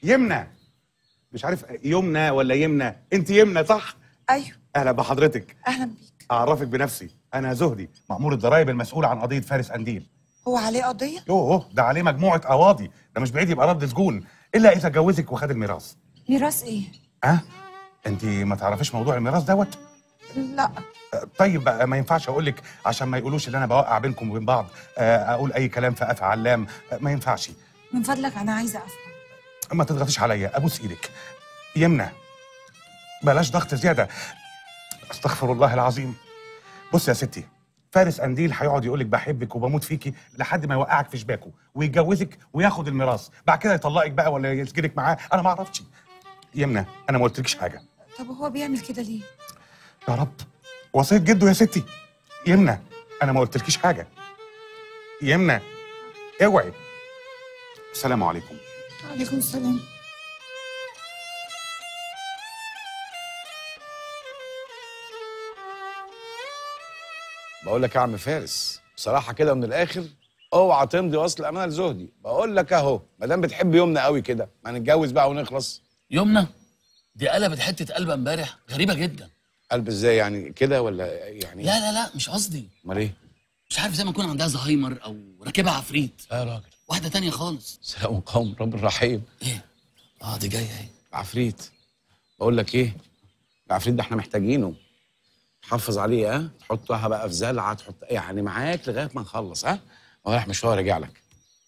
يمنى مش عارف يمنى ولا يمنى انت يمنى صح ايوه اهلا بحضرتك اهلا بيك اعرفك بنفسي انا زهدي مأمور الضرايب المسؤول عن قضيه فارس قنديل هو عليه قضيه يوه ده عليه مجموعه قواضي ده مش بعيد يبقى رد سجون الا اذا اتجوزك وخد الميراث ميراث ايه ها انت ما تعرفيش موضوع الميراث دوت لا أه، طيب بقى ما ينفعش اقول لك عشان ما يقولوش ان انا بوقع بينكم وبين بعض أه، اقول اي كلام في قفا علام أه، ما ينفعش من فضلك انا عايزه افهم ما تضغطيش عليا ابوس ايدك يمنى بلاش ضغط زياده استغفر الله العظيم بص يا ستي فارس قنديل هيقعد يقول لك بحبك وبموت فيكي لحد ما يوقعك في شباكه ويتجوزك وياخد الميراث بعد كده يطلقك بقى ولا يسجنك معاه انا ما اعرفش يمنى انا ما قلتلكش حاجه طب هو بيعمل كده ليه يا رب وصيه جده يا ستي يمنى انا ما قلتلكيش حاجه يمنى اوعي السلام عليكم عليكم السلام بقول لك يا عم فارس بصراحه كده من الاخر اوعى تمضي وصل امانه لزهدي بقول لك اهو ما دام بتحب يومنا قوي كده ما نتجوز بقى ونخلص يمنى دي قلبت حته قلب امبارح غريبه جدا قلب ازاي يعني كده ولا يعني لا لا لا مش قصدي امال ايه مش عارف زي ما يكون عندها زهايمر او راكبها عفريت لا يا راجل واحده تانية خالص سلام قوم رب الرحيم ايه اه دي جايه اهي عفريت بقول لك ايه العفريت ده احنا محتاجينه حافظ عليه ها تحطها بقى في زلعه تحط يعني معاك لغايه ما نخلص ها هو رايح مشوار راجع لك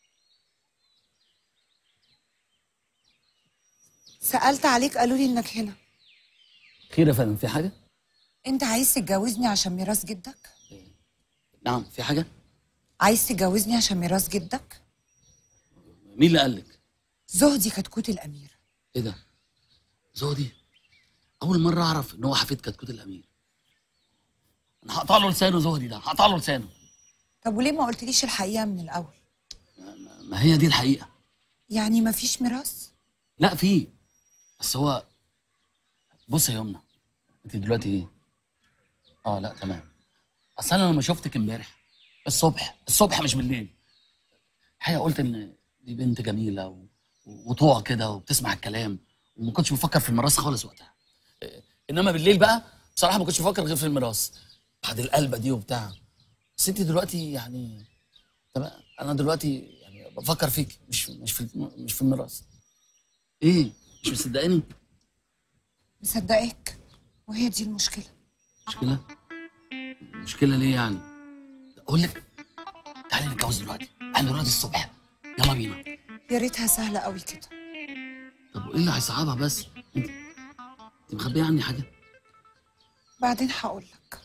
سالت عليك قالوا لي انك هنا خير يا فندم في حاجه انت عايز تتجوزني عشان ميراث جدك نعم في حاجه عايز تتجوزني عشان ميراث جدك مين اللي قال لك زهدي كتكوت الامير ايه ده زودي اول مره اعرف ان هو حفيد كتكوت الامير انا هقطع له لسانه زهدي ده هقطع له لسانه طب وليه ما قلتليش الحقيقه من الاول ما هي دي الحقيقه يعني مفيش ميراث لا في بس هو بص يا يمنى انت دلوقتي ايه اه لا تمام اصل انا لما شفتك امبارح الصبح الصبح مش بالليل الحقيقه قلت ان دي بنت جميله و... وطوع كده وبتسمع الكلام وما كنتش بفكر في الميراث خالص وقتها إيه، انما بالليل بقى بصراحه ما كنتش بفكر غير في الميراث بعد القلبه دي وبتاع بس انت دلوقتي يعني تمام انا دلوقتي يعني بفكر فيك مش مش في مش في الميراث ايه مش مصدقاني مصدقاك وهي دي المشكله مشكله مشكله ليه يعني اقول لك تعالي نتجوز دلوقتي احنا دلوقتي الصبح يلا بينا يا ريتها سهله قوي كده طب وايه اللي هيصعبها بس انت انت مخبيه عني حاجه بعدين هقول لك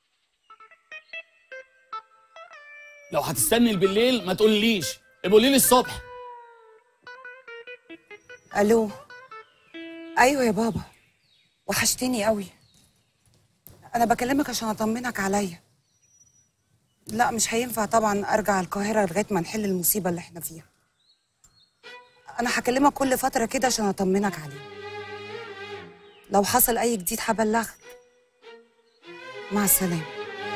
لو هتستني بالليل ما تقوليش قولي لي الصبح الو ايوه يا بابا وحشتني قوي انا بكلمك عشان اطمنك عليا لا مش هينفع طبعا ارجع القاهره لغايه ما نحل المصيبه اللي احنا فيها انا هكلمك كل فتره كده عشان اطمنك عليه لو حصل اي جديد هبلغك مع السلامه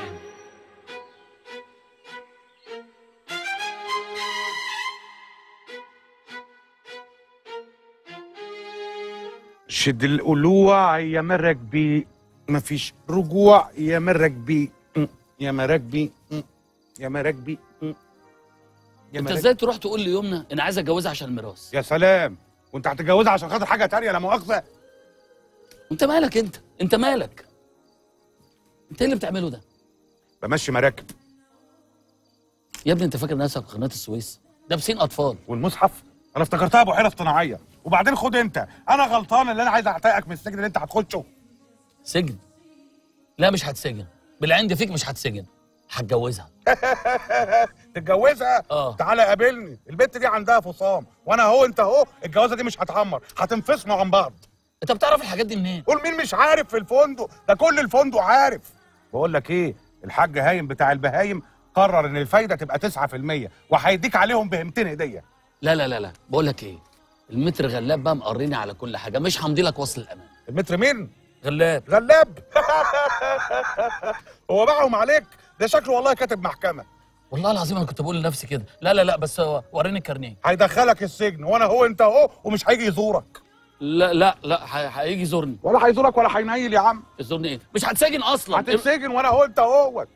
شد القلوع يا مراكبي مفيش رجوع يا مراكبي م، يا مراكبي م، يا مراكبي م، يا انت مراكبي. ازاي تروح تقول ليمنى انا عايز اتجوزها عشان الميراث يا سلام وانت هتتجوزها عشان خاطر حاجه تانية لا مؤاخذه انت مالك انت انت مالك انت ايه اللي بتعمله ده بمشي مراكب يا ابني انت فاكر نفسك في قناه السويس ده بسين اطفال والمصحف انا افتكرتها بحيره اصطناعيه وبعدين خد انت انا غلطان اللي انا عايز اعتقك من السجن اللي انت هتخشه سجن لا مش هتسجن بالعند فيك مش هتسجن هتجوزها تتجوزها اه. تعالى قابلني البت دي عندها فصام وانا اهو انت اهو الجوازه دي مش هتعمر هتنفصلوا عن بعض انت بتعرف الحاجات دي منين قول مين مش عارف في الفندق ده كل الفندق عارف بقول لك ايه الحاج هايم بتاع البهايم قرر ان الفايده تبقى 9% وهيديك عليهم بهمتين هديه لا لا لا لا بقول لك ايه المتر غلاب بقى مقريني على كل حاجه مش همضي لك وصل الامان المتر مين غلاب غلاب هو باعهم عليك ده شكله والله كاتب محكمه والله العظيم انا كنت بقول لنفسي كده لا لا لا بس وريني الكارنيه هيدخلك السجن وانا هو انت اهو ومش هيجي يزورك لا لا لا ه- هيجي يزورني ولا هيزورك ولا هينيل يا عم يزورني ايه مش هتسجن اصلا هتتسجن وانا هو انت اهوت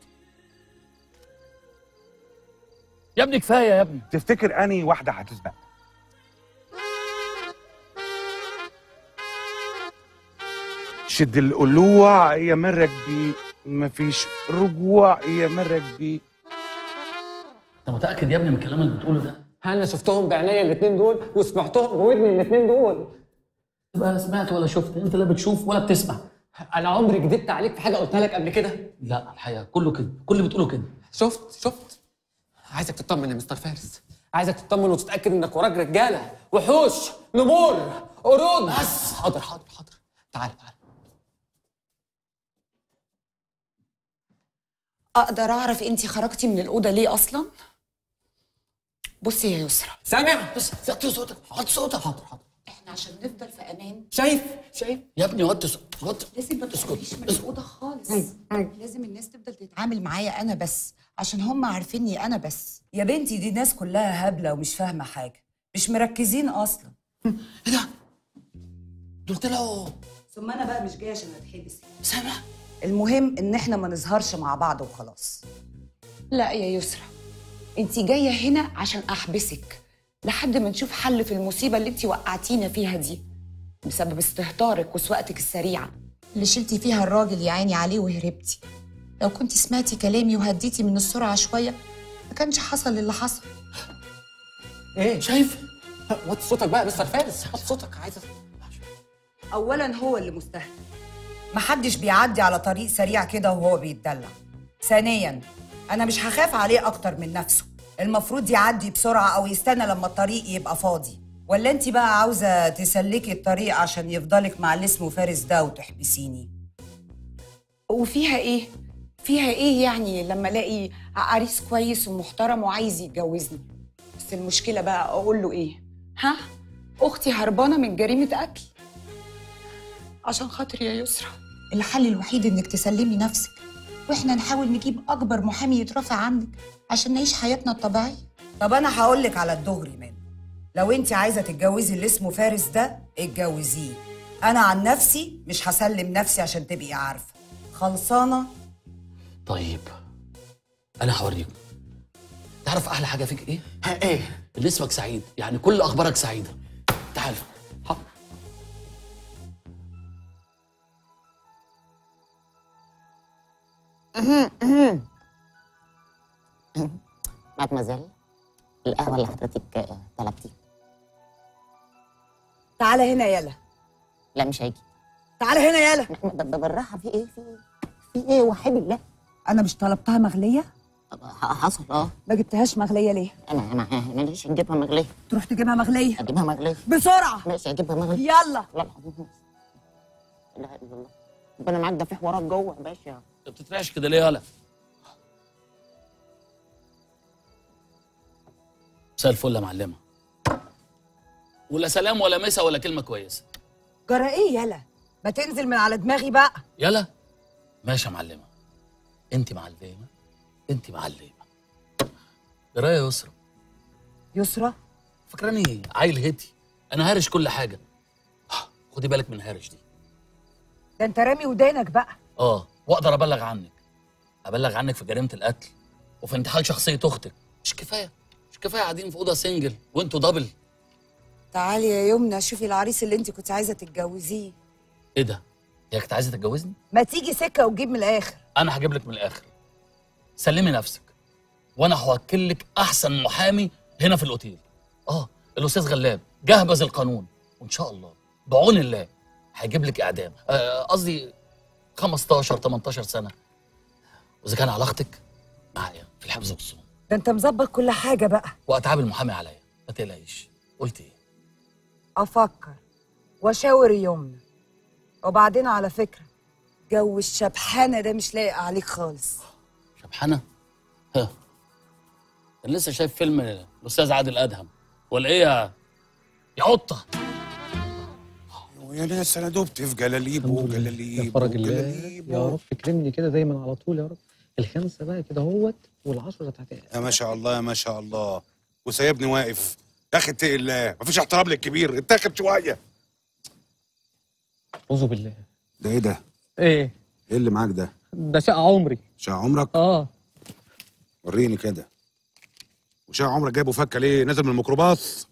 يا ابني كفايه يا ابني تفتكر اني واحده هتسبق شد القلوع يا مرك بي مفيش رجوع يا مرك بي انت متاكد يا ابني من الكلام اللي بتقوله ده انا شفتهم بعينيا الاثنين دول وسمعتهم بودني الاثنين دول تبقى لا سمعت ولا شفت انت لا بتشوف ولا بتسمع انا عمري كدبت عليك في حاجه قلتها لك قبل كده لا الحقيقه كله كده كل اللي بتقوله كده شفت شفت عايزك تطمن يا مستر فارس عايزك تطمن وتتاكد انك وراك رجاله وحوش نمور قرود بس حاضر حاضر حاضر تعال تعال اقدر اعرف انت خرجتي من الاوضه ليه اصلا بصي يا يسرا سامع بس وطي صوتك وطي صوتك حاضر حاضر احنا عشان نفضل في امان شايف شايف يا ابني وطي صوتك وطي لازم ما تخرجيش من الاوضه خالص لازم الناس تفضل تتعامل معايا انا بس عشان هم عارفيني انا بس يا بنتي دي ناس كلها هبله ومش فاهمه حاجه مش مركزين اصلا ايه ده دول طلعوا ثم انا بقى مش جايه عشان اتحبس سامع المهم ان احنا ما نظهرش مع بعض وخلاص لا يا يسرا انت جايه هنا عشان احبسك لحد ما نشوف حل في المصيبه اللي انت وقعتينا فيها دي بسبب استهتارك وسواقتك السريعه اللي شلتي فيها الراجل يا عيني عليه وهربتي لو كنت سمعتي كلامي وهديتي من السرعه شويه ما كانش حصل اللي حصل ايه شايف وطي صوتك بقى يا مستر فارس وطي صوتك عايز اولا هو اللي مستهتر محدش بيعدي على طريق سريع كده وهو بيتدلع ثانيا انا مش هخاف عليه اكتر من نفسه المفروض يعدي بسرعه او يستنى لما الطريق يبقى فاضي ولا انت بقى عاوزه تسلكي الطريق عشان يفضلك مع اللي اسمه فارس ده وتحبسيني وفيها ايه فيها ايه يعني لما الاقي عريس كويس ومحترم وعايز يتجوزني بس المشكله بقى اقول له ايه ها اختي هربانه من جريمه قتل عشان خاطر يا يسرا الحل الوحيد انك تسلمي نفسك واحنا نحاول نجيب اكبر محامي يترافع عنك عشان نعيش حياتنا الطبيعيه طب انا هقول لك على الدغري من لو انت عايزه تتجوزي اللي اسمه فارس ده اتجوزيه انا عن نفسي مش هسلم نفسي عشان تبقي عارفه خلصانه طيب انا هوريكم تعرف احلى حاجه فيك ايه ايه اللي اسمك سعيد يعني كل اخبارك سعيده تعال حاضر مادمزيل القهوة اللي حضرتك آه، طلبتيها تعالى هنا يلا لا مش هيجي تعالى هنا يلا ب- ب- بالراحة في ايه في ايه في ايه وحيد الله انا مش طلبتها مغليه ح- حصل اه ما جبتهاش مغليه ليه انا انا ماليش نجيبها مغلية تروح تجيبها مغليه اجيبها مغلية بسرعه ماشي اجيبها مغلية يلا لا العظيم لا اله الا الله ربنا معاك ده في حوارات جوه يا باشا انت بتترعش كده ليه يالا مساء الفل يا معلمه ولا سلام ولا مسا ولا كلمه كويسه جرى ايه يلا ما تنزل من على دماغي بقى يلا ماشي يا معلمه انت معلمه انت معلمه جرايه يا يسرا يسرا فاكراني ايه عيل هتي انا هارش كل حاجه آه، خدي بالك من هارش دي ده انت رامي ودانك بقى اه واقدر ابلغ عنك ابلغ عنك في جريمه القتل وفي انتحال شخصيه اختك مش كفايه مش كفايه قاعدين في اوضه سنجل وانتوا دبل تعالي يا يمنى شوفي العريس اللي انت كنت عايزه تتجوزيه ايه ده هي كانت عايزه تتجوزني ما تيجي سكه وتجيب من الاخر انا هجيب لك من الاخر سلمي نفسك وانا هوكل لك احسن محامي هنا في الاوتيل اه الاستاذ غلاب جهبذ القانون وان شاء الله بعون الله هيجيب لك اعدام آه، قصدي 15 18 سنه واذا كان علاقتك معايا في الحبس والصوم ده انت مظبط كل حاجه بقى واتعاب المحامي عليا ما تقلقيش قلت ايه افكر واشاور يمنى وبعدين على فكره جو الشبحانه ده مش لايق عليك خالص شبحانه ها كان لسه شايف فيلم الاستاذ عادل ادهم ولا ايه يا يا قطه يا ناس انا دبت في جلاليب وجلاليب يا فرج الله وجلاليب يا رب اكرمني كده دايما على طول يا رب الخمسه بقى كده اهوت والعشره بتاعت يا ما شاء الله يا ما شاء الله وسايبني واقف يا اخي اتقي الله مفيش احترام للكبير اتاخد شويه اعوذ بالله ده ايه ده؟ ايه ايه اللي معاك ده؟ ده شقه عمري شقة عمرك؟ اه وريني كده وشقة عمرك جايبه فكه ليه؟ نازل من الميكروباص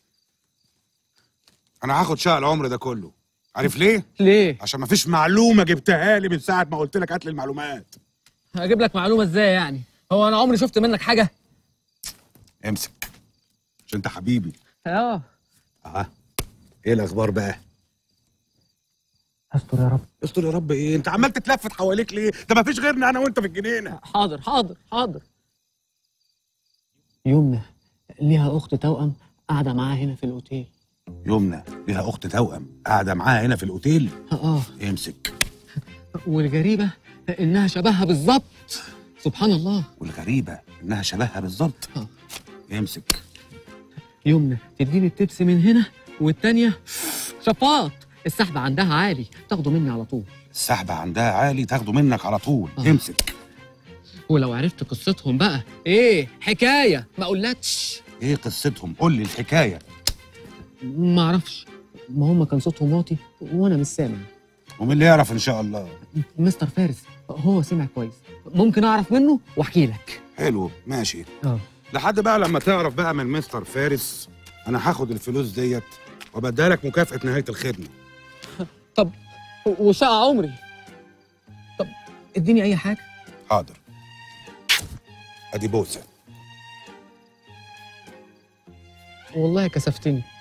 انا هاخد شقة العمر ده كله عارف ليه؟ ليه عشان مفيش معلومه جبتها لي من ساعه ما قلت لك هات لي المعلومات هجيب لك معلومه ازاي يعني هو انا عمري شفت منك حاجه امسك عشان انت حبيبي اه اه ايه الاخبار بقى؟ استر يا رب استر يا رب ايه؟ انت عمال تتلفت حواليك ليه؟ ده مفيش غيرنا انا وانت في الجنينه حاضر حاضر حاضر يمنى ليها اخت توأم قاعده معاها هنا في الاوتيل يمنى ليها اخت توأم قاعده معاها هنا في الاوتيل اه امسك والغريبه انها شبهها بالظبط سبحان الله والغريبه انها شبهها بالظبط آه. امسك يمنى تديني التبس من هنا والتانية شفاط السحب عندها عالي تاخده مني على طول السحبه عندها عالي تاخده منك على طول آه. امسك ولو عرفت قصتهم بقى ايه حكايه ما اقولكش ايه قصتهم قول لي الحكايه ما اعرفش ما هم كان صوتهم واطي وانا مش سامع ومين اللي يعرف ان شاء الله مستر فارس هو سمع كويس ممكن اعرف منه واحكي لك حلو ماشي اه لحد بقى لما تعرف بقى من مستر فارس انا هاخد الفلوس ديت وبديها لك مكافاه نهايه الخدمه طب وشقة عمري طب اديني اي حاجه حاضر ادي بوسه والله كسفتني